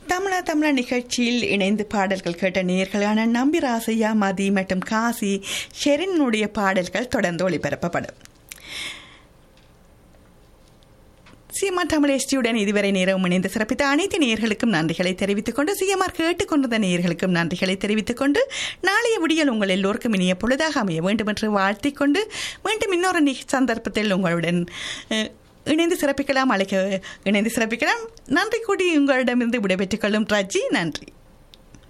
தமிழா தமிழா நிகழ்ச்சியில் இணைந்து பாடல்கள் கேட்ட நேர்களான நம்பி ராசையா மதி மற்றும் காசி ஷெரினுடைய பாடல்கள் தொடர்ந்து ஒளிபரப்பப்படும் சீமா தமிழ் எஸ்டியுடன் இதுவரை நேரம் இணைந்து சிறப்பித்த அனைத்து நேயர்களுக்கும் நன்றிகளை தெரிவித்துக் கொண்டு சிஎம்ஆர் கேட்டுக்கொண்டிருந்த நேயர்களுக்கும் நன்றிகளை தெரிவித்துக் கொண்டு நாளைய விடியல் உங்கள் எல்லோருக்கும் இனிய பொழுதாக அமைய வேண்டும் என்று வாழ்த்திக் கொண்டு மீண்டும் இன்னொரு நி- சந்தர்ப்பத்தில் உங்களுடன் அஹ், இணைந்து சிறப்பிக்கலாம் அழைக்க இணைந்து சிறப்பிக்கலாம் நன்றி கூடி உங்களிடமிருந்து விடைபெற்றுக் கொள்ளும் ரஜி நன்றி